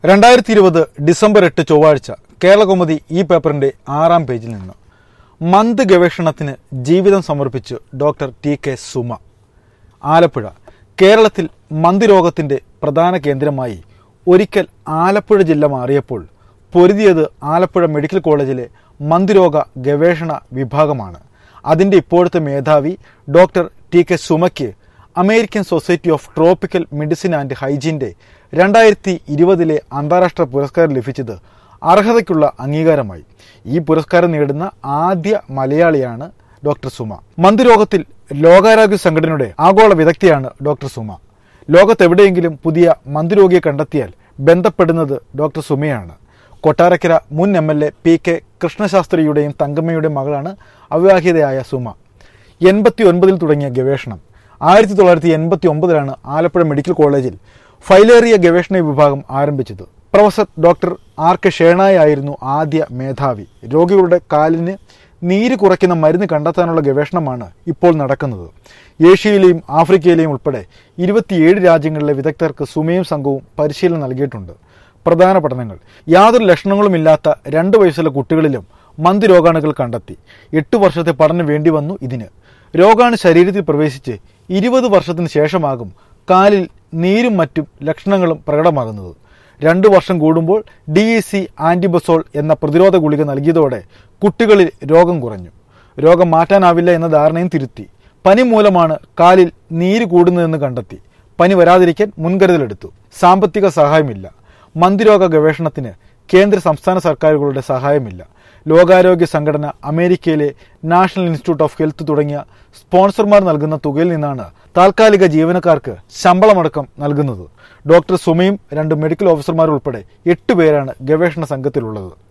രണ്ടായിരത്തി ഇരുപത് ഡിസംബർ എട്ട് ചൊവ്വാഴ്ച കേരളകൗമുദി ഈ പേപ്പറിന്റെ ആറാം പേജിൽ നിന്ന് മന്ത് ഗവേഷണത്തിന് ജീവിതം സമർപ്പിച്ച് doctor T K Suma Alappuzha കേരളത്തിൽ മന്ത് രോഗത്തിന്റെ പ്രധാന കേന്ദ്രമായി ഒരിക്കൽ ആലപ്പുഴ ജില്ല മാറിയപ്പോൾ പൊരുതിയത് ആലപ്പുഴ മെഡിക്കൽ കോളേജിലെ മന്ത് രോഗ ഗവേഷണ വിഭാഗമാണ് അതിന്റെ ഇപ്പോഴത്തെ മേധാവി ഡോക്ടർ ടി കെ സുമയ്ക്ക് American society of tropical medicine and ഹൈജീന്റെ രണ്ടായിരത്തി ഇരുപതിലെ അന്താരാഷ്ട്ര പുരസ്കാരം ലഭിച്ചത് അർഹതയ്ക്കുള്ള അംഗീകാരമായി ഈ പുരസ്കാരം നേടുന്ന ആദ്യ മലയാളിയാണ് ഡോക്ടർ സുമ മന്ദരോഗത്തിൽ ലോകാരോഗ്യ സംഘടനയുടെ ആഗോള വിദഗ്ധയാണ് ഡോക്ടർ സുമ ലോകത്തെവിടെയെങ്കിലും പുതിയ മന്ദരോഗിയെ കണ്ടെത്തിയാൽ ബന്ധപ്പെടുന്നത് ഡോക്ടർ സുമയാണ് കൊട്ടാരക്കര മുൻ M L A P K കൃഷ്ണശാസ്ത്രിയുടെയും തങ്കമ്മയുടെയും മകളാണ് അവിവാഹിതയായ സുമ എൺപത്തി ഒൻപതിൽ തുടങ്ങിയ ഗവേഷണം ആയിരത്തി തൊള്ളായിരത്തി എൺപത്തി ഒമ്പതിലാണ് ആലപ്പുഴ മെഡിക്കൽ കോളേജിൽ ഫൈലേറിയ ഗവേഷണ വിഭാഗം ആരംഭിച്ചത് professor doctor R K Shenoy ആയിരുന്നു ആദ്യ മേധാവി രോഗികളുടെ കാലിന് നീര് കുറയ്ക്കുന്ന മരുന്ന് കണ്ടെത്താനുള്ള ഗവേഷണമാണ് ഇപ്പോൾ നടക്കുന്നത് ഏഷ്യയിലെയും ആഫ്രിക്കയിലെയും ഉൾപ്പെടെ ഇരുപത്തിയേഴ് രാജ്യങ്ങളിലെ വിദഗ്ധർക്ക് സുമയും സംഘവും പരിശീലനം നൽകിയിട്ടുണ്ട് പ്രധാന പഠനങ്ങൾ യാതൊരു ലക്ഷണങ്ങളുമില്ലാത്ത രണ്ട് വയസ്സുള്ള കുട്ടികളിലും മന്ത് രോഗാണുക്കൾ കണ്ടെത്തി എട്ട് വർഷത്തെ പഠനം വേണ്ടി വന്നു ഇതിന് രോഗാണു ശരീരത്തിൽ പ്രവേശിച്ച് ഇരുപത് വർഷത്തിന് ശേഷമാകും കാലിൽ നീരും മറ്റും ലക്ഷണങ്ങളും പ്രകടമാകുന്നത് രണ്ടു വർഷം കൂടുമ്പോൾ ഡി ഇ സി ആന്റിബസോൾ എന്ന പ്രതിരോധ ഗുളിക നൽകിയതോടെ കുട്ടികളിൽ രോഗം കുറഞ്ഞു രോഗം മാറ്റാനാവില്ല എന്ന ധാരണയും തിരുത്തി പനി മൂലമാണ് കാലിൽ നീര് കൂടുന്നതെന്ന് കണ്ടെത്തി പനി വരാതിരിക്കാൻ മുൻകരുതലെടുത്തു സാമ്പത്തിക സഹായമില്ല മന്തിരോഗ ഗവേഷണത്തിന് കേന്ദ്ര സംസ്ഥാന സർക്കാരുകളുടെ സഹായമില്ല ലോകാരോഗ്യ സംഘടന അമേരിക്കയിലെ നാഷണൽ ഇൻസ്റ്റിറ്റ്യൂട്ട് ഓഫ് ഹെൽത്ത് തുടങ്ങിയ സ്പോൺസർമാർ നൽകുന്ന തുകയിൽ നിന്നാണ് താൽക്കാലിക ജീവനക്കാർക്ക് ശമ്പളമടക്കം നൽകുന്നത് ഡോക്ടർ സുമയും രണ്ട് മെഡിക്കൽ ഓഫീസർമാരുൾപ്പെടെ എട്ട് പേരാണ് ഗവേഷണ സംഘത്തിലുള്ളത്